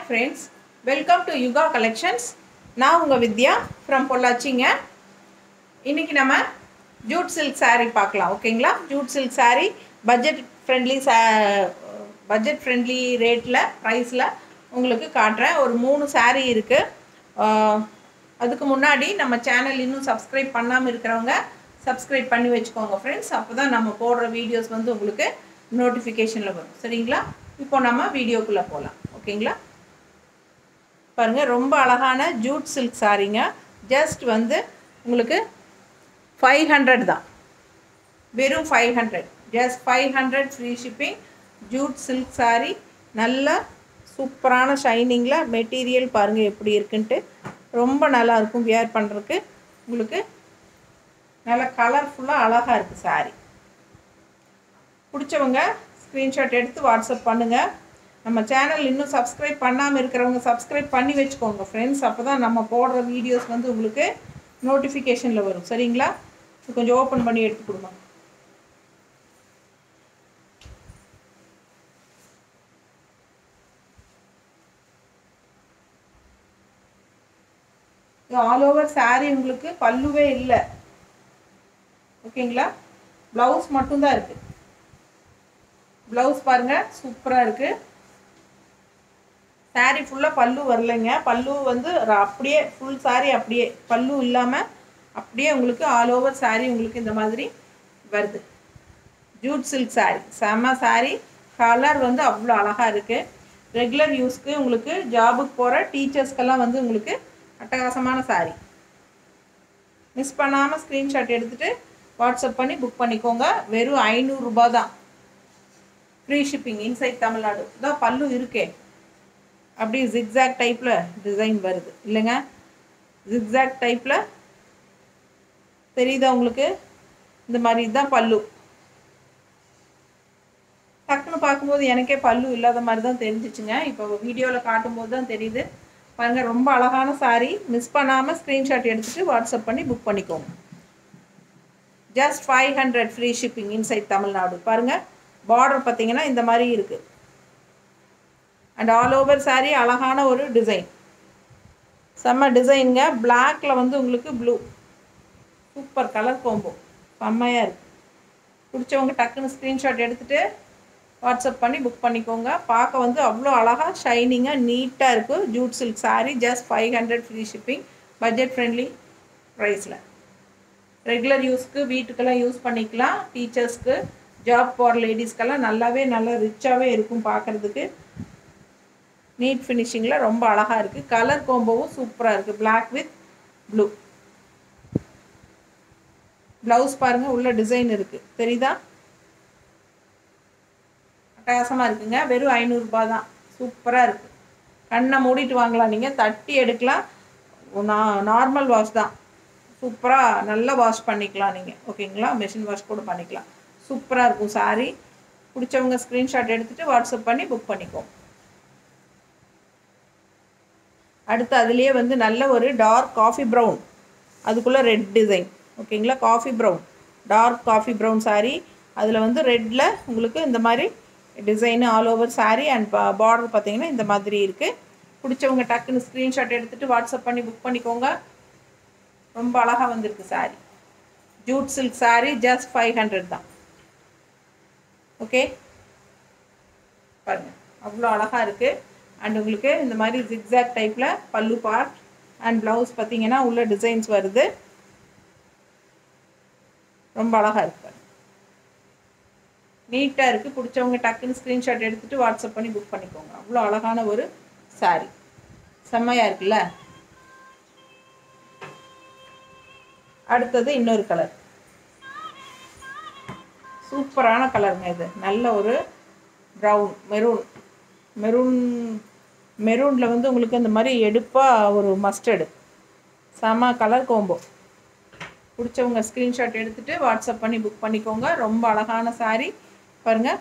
friends welcome to Yuga collections நான் உங்கள் வித்யா from பொள்ளாச்சிங்க இன்றைக்கி நம்ம ஜூட் சில்க் saree பார்க்கலாம் ஓகேங்களா jute silk saree budget friendly சா பட்ஜெட் ஃப்ரெண்ட்லி ரேட்டில் ப்ரைஸில் உங்களுக்கு காட்டுறேன் ஒரு மூணு saree இருக்குது அதுக்கு முன்னாடி நம்ம சேனல் இன்னும் சப்ஸ்கிரைப் பண்ணாமல் இருக்கிறவங்க சப்ஸ்கிரைப் பண்ணி வச்சுக்கோங்க ஃப்ரெண்ட்ஸ் அப்போ தான் நம்ம போடுற வீடியோஸ் வந்து உங்களுக்கு நோட்டிஃபிகேஷனில் வரும் சரிங்களா இப்போ நம்ம வீடியோக்குள்ளே போகலாம் ஓகேங்களா பாருங்கள் ரொம்ப அழகான ஜூட் சில்க் சாரீங்க ஜஸ்ட் வந்து உங்களுக்கு ஃபைவ் ஹண்ட்ரட் தான் வெறும் five hundred just five hundred free shipping jute silk sari நல்ல சூப்பரான ஷைனிங்கில் மெட்டீரியல் பாருங்கள் எப்படி இருக்குன்ட்டு ரொம்ப நல்லா இருக்கும் வியர் பண்ணுறதுக்கு உங்களுக்கு நல்லா கலர்ஃபுல்லாக அழகாக இருக்குது சாரீ பிடிச்சவங்க ஸ்க்ரீன்ஷாட் எடுத்து வாட்ஸ்அப் பண்ணுங்கள் நம்ம சேனல் இன்னும் சப்ஸ்கிரைப் பண்ணாமல் இருக்கிறவங்க சப்ஸ்கிரைப் பண்ணி வச்சுக்கோங்க ஃப்ரெண்ட்ஸ் அப்போ தான் நம்ம போடுற வீடியோஸ் வந்து உங்களுக்கு நோட்டிஃபிகேஷனில் வரும் சரிங்களா இது கொஞ்சம் ஓப்பன் பண்ணி எடுத்து கொடுங்க ஆல் ஓவர் சாரீ உங்களுக்கு பல்லுவே இல்லை ஓகேங்களா ப்ளவுஸ் மட்டும்தான் இருக்குது ப்ளவுஸ் பாருங்கள் சூப்பராக இருக்குது சாரீ ஃபுல்லாக பல்லு வரலைங்க பல்லு வந்து அப்படியே ஃபுல் சாரீ அப்படியே பல்லு இல்லாமல் அப்படியே உங்களுக்கு ஆல் ஓவர் சாரீ உங்களுக்கு இந்த மாதிரி வருது ஜூட் சில்க் சாரீ செம்ம சாரீ கலர் வந்து அவ்வளோ அழகாக இருக்குது ரெகுலர் யூஸ்க்கு உங்களுக்கு ஜாபுக்கு போகிற டீச்சர்ஸ்க்கெல்லாம் வந்து உங்களுக்கு அட்டகாசமான சாரீ மிஸ் பண்ணாமல் ஸ்க்ரீன்ஷாட் எடுத்துகிட்டு வாட்ஸ்அப் பண்ணி புக் பண்ணிக்கோங்க வெறும் ஐநூறுரூபா தான் ஃப்ரீ ஷிப்பிங் இன்சைட் தமிழ்நாடு தான் பல்லு இருக்கே அப்படியே ஜிக்ஸாக் டைப்பில் டிசைன் வருது இல்லைங்க ஜிக்ஸாக் டைப்பில் தெரியுதா உங்களுக்கு இந்த மாதிரி தான் பல்லு டக்குன்னு பார்க்கும்போது எனக்கே பல்லு இல்லாத மாதிரி தான் தெரிஞ்சிச்சுங்க இப்போ வீடியோவில் காட்டும்போது தான் தெரியுது பாருங்கள் ரொம்ப அழகான சாரீ மிஸ் பண்ணாமல் ஸ்க்ரீன்ஷாட் எடுத்துகிட்டு வாட்ஸ்அப் பண்ணி புக் பண்ணிக்கோங்க just five hundred free shipping inside Tamil Nadu பாருங்கள் பார்டர் பார்த்தீங்கன்னா இந்த மாதிரி இருக்குது அண்ட் ஆல் ஓவர் சாரீ அழகான ஒரு டிசைன் செம்ம டிசைனுங்க பிளாக்கில் வந்து உங்களுக்கு ப்ளூ சூப்பர் கலர் கோம்போ செம்மையாக இருக்குது பிடிச்சவங்க டக்குன்னு ஸ்க்ரீன்ஷாட் எடுத்துகிட்டு வாட்ஸ்அப் பண்ணி புக் பண்ணிக்கோங்க பார்க்க வந்து அவ்வளோ அழகாக ஷைனிங்காக நீட்டாக இருக்குது jute silk sari just five hundred free shipping budget friendly ப்ரைஸில் ரெகுலர் யூஸ்க்கு வீட்டுக்கெல்லாம் யூஸ் பண்ணிக்கலாம் டீச்சர்ஸ்க்கு ஜாப் போகிற லேடிஸ்க்கெல்லாம் நல்லாவே நல்லா ரிச்சாகவே இருக்கும் பார்க்குறதுக்கு நீட் ஃபினிஷிங்கில் ரொம்ப அழகாக இருக்குது கலர் கோம்போவும் சூப்பராக இருக்குது பிளாக் வித் ப்ளூ ப்ளவுஸ் பாருங்கள் உள்ள டிசைன் இருக்குது தெரியுதா அட்டகாசமாக இருக்குங்க வெறும் ஐநூறுரூபா தான் சூப்பராக இருக்குது கண்ணை மூடிட்டு வாங்கலாம் நீங்கள் தட்டி எடுக்கலாம் நார்மல் வாஷ் தான் சூப்பராக நல்லா வாஷ் பண்ணிக்கலாம் நீங்கள் ஓகேங்களா மிஷின் வாஷ் கூட பண்ணிக்கலாம் சூப்பராக இருக்கும் சாரீ பிடிச்சவங்க ஸ்க்ரீன்ஷாட் எடுத்துகிட்டு வாட்ஸ்அப் பண்ணி புக் பண்ணிக்கோங்க அடுத்து அதுலேயே வந்து நல்ல ஒரு டார்க் காஃபி ப்ரௌன் அதுக்குள்ளே ரெட் டிசைன் ஓகேங்களா coffee brown dark coffee brown sari அதில் வந்து ரெட்டில் உங்களுக்கு இந்த மாதிரி design all over sari and border பார்த்தீங்கன்னா இந்த மாதிரி இருக்குது பிடிச்சவங்க டக்குன்னு ஸ்க்ரீன்ஷாட் எடுத்துகிட்டு வாட்ஸ்அப் பண்ணி புக் பண்ணிக்கோங்க ரொம்ப அழகாக வந்திருக்கு sari jute silk sari just five hundred தான் ஓகே பாருங்கள் அவ்வளோ அழகாக இருக்குது அண்ட் உங்களுக்கு இந்த மாதிரி ஜிக்ஸாக் டைப்பில் பல்லு பார்ட் அண்ட் ப்ளவுஸ் பார்த்தீங்கன்னா உள்ள டிசைன்ஸ் வருது ரொம்ப அழகாக இருக்கு நீட்டாக இருக்குது பிடிச்சவங்க டக்குன்னு ஸ்க்ரீன்ஷாட் எடுத்துகிட்டு வாட்ஸ்அப் பண்ணி புக் பண்ணிக்கோங்க அவ்வளோ அழகான ஒரு சாரீ செம்மையாக இருக்குல்ல அடுத்தது இன்னொரு கலர் சூப்பரான கலருங்க இது நல்ல ஒரு ப்ரௌன் மெரூன் மெரூன் மெரூனில் வந்து உங்களுக்கு இந்த மாதிரி எடுப்பாக ஒரு மஸ்டர்டு செம கலர் கோம்போ பிடிச்சவங்க ஸ்க்ரீன்ஷாட் எடுத்துகிட்டு வாட்ஸ்அப் பண்ணி புக் பண்ணிக்கோங்க ரொம்ப அழகான சாரீ பாருங்கள்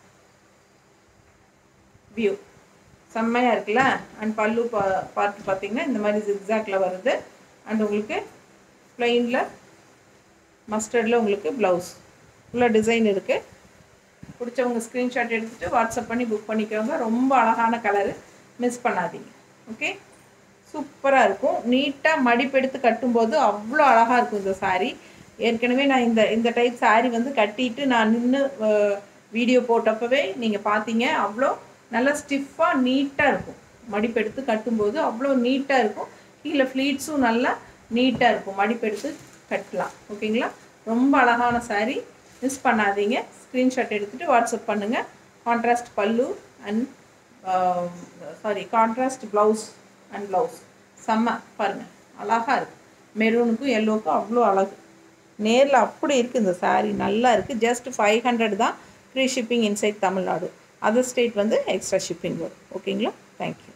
வியூ செம்மையாக இருக்குல்ல அண்ட் பல்லு பா பார்த்து பார்த்தீங்கன்னா இந்த மாதிரி ஜிக்ஸாக்டில் வருது அண்ட் உங்களுக்கு ப்ளைனில் மஸ்டர்டில் உங்களுக்கு ப்ளவுஸ் உள்ள டிசைன் இருக்குது பிடிச்சவங்க ஸ்க்ரீன்ஷாட் எடுத்துகிட்டு வாட்ஸ்அப் பண்ணி புக் பண்ணிக்கோங்க ரொம்ப அழகான கலரு மிஸ் பண்ணாதீங்க ஓகே சூப்பராக இருக்கும் நீட்டாக மடிப்பெடுத்து கட்டும்போது அவ்வளோ அழகாக இருக்கும் இந்த saree ஏற்கனவே நான் இந்த இந்த டைப் saree வந்து கட்டிட்டு நான் நின்று வீடியோ போட்டப்பவே நீங்கள் பார்த்தீங்க அவ்வளோ நல்லா ஸ்டிஃபாக நீட்டாக இருக்கும் மடிப்பெடுத்து கட்டும்போது அவ்வளோ நீட்டாக இருக்கும் கீழே ஃப்ளீட்ஸும் நல்லா நீட்டாக இருக்கும் மடிப்பெடுத்து கட்டலாம் ஓகேங்களா ரொம்ப அழகான saree மிஸ் பண்ணாதீங்க ஸ்க்ரீன்ஷாட் எடுத்துகிட்டு வாட்ஸ்அப் பண்ணுங்கள் contrast pallu and sari contrast blouse and blouse செம்ம பாருங்கள் அழகாக இருக்குது மெரூனுக்கும் எல்லோவுக்கும் அவ்வளோ அழகு நேரில் அப்படி இருக்குது இந்த saree நல்லா இருக்குது ஜஸ்ட் ஃபைவ் ஹண்ட்ரட் தான் free shipping inside Tamil Nadu other state வந்து எக்ஸ்ட்ரா ஷிப்பிங் வரும் ஓகேங்களா தேங்க்யூ